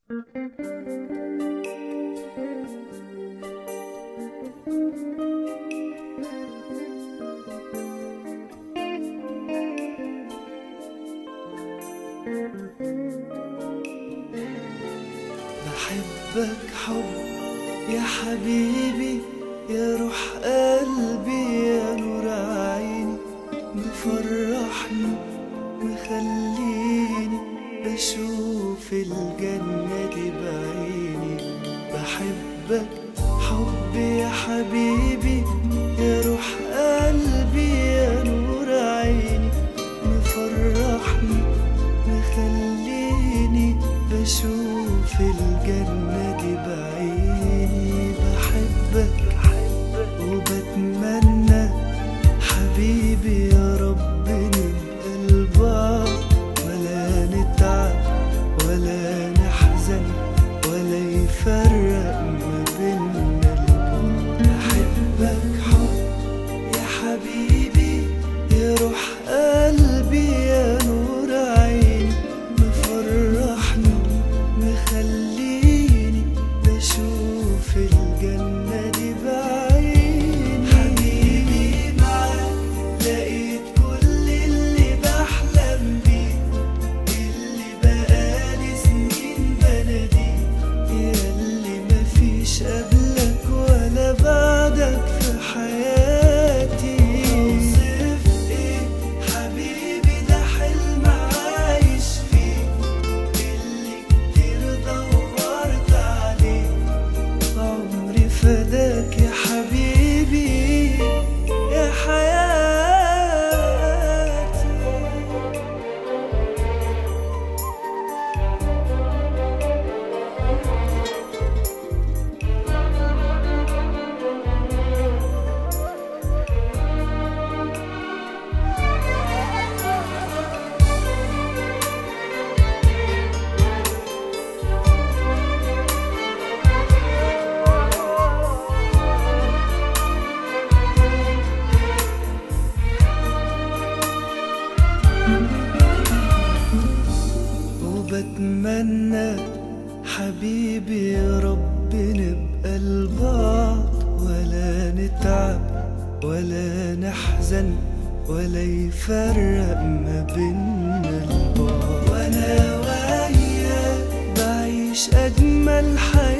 بحبك حب يا حبيبي يا روح قلبي يا نور عيني مفرحني مخليني بشوف الجنة دي بعيني بحبك حب يا حبيبي يا روح قلبي يا نور عيني مفرحني مخليني بشوف الجنة دي بعيني بحبك وبتمنى حبيبي يا رب نبقى لبعض ولا نتعب ولا نحزن ولا يفرق ما بينا البعد بحبك حب يا حبيبي يا روح قلبي يا نور عيني مفرحني مخليني بشوف الجنة دي بعيني حبيبي معاك لقيت كل اللي بحلم بيه اللي بقالي سنين بناديه ياللي مفيش قبلك ولا بعدك في حياتي اوصف ايه حبيبي ده حلم عايش فيه اللي كتير دورت عليه عمري فداك يا حبيبي يا حياتي وبتمنى حبيبي يا رب نبقى لبعض ولا نتعب ولا نحزن ولا يفرق ما بينا البعض وانا وياك بعيش اجمل حياة